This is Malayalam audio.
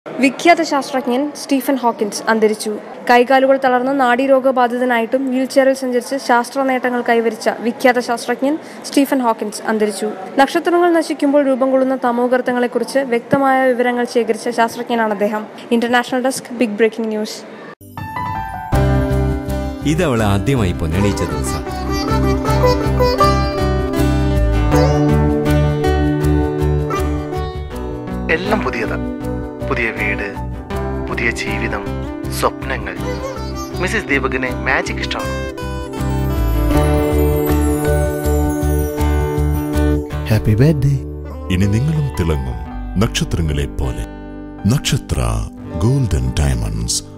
വിഖ്യാത ശാസ്ത്രജ്ഞൻ സ്റ്റീഫൻ ഹോക്കിൻസ് അന്തരിച്ചു കൈകാലുകൾ തളർന്ന് നാഡീരോഗബാധിതനായിട്ടും വീൽചെയറിൽ സഞ്ചരിച്ച് ശാസ്ത്ര നേട്ടങ്ങൾ കൈവരിച്ച വിഖ്യാത ശാസ്ത്രജ്ഞൻ സ്റ്റീഫൻ ഹോക്കിൻസ് അന്തരിച്ചു നക്ഷത്രങ്ങൾ നശിക്കുമ്പോൾ രൂപം കൊള്ളുന്ന തമോഗർത്തങ്ങളെക്കുറിച്ച് വ്യക്തമായ വിവരങ്ങൾ ശേഖരിച്ച ശാസ്ത്രജ്ഞനാണ് അദ്ദേഹം international desk big breaking news ഇതവളെ ആദ്യമായി പൊന്നണിയിച്ച ദിവസം എല്ലാം പുതിയത് പുതിയ വീട് പുതിയ ജീവിതം സ്വപ്നങ്ങൾ മിസ്സിസ് ദീപകിന് മാജിക് ഇഷ്ടമാണ് ഹാപ്പി ബർത്ത്ഡേ ഇനി നിങ്ങളും തിളങ്ങും നക്ഷത്രങ്ങളെ പോലെ നക്ഷത്ര ഗോൾഡൻ ഡയമണ്ട്സ്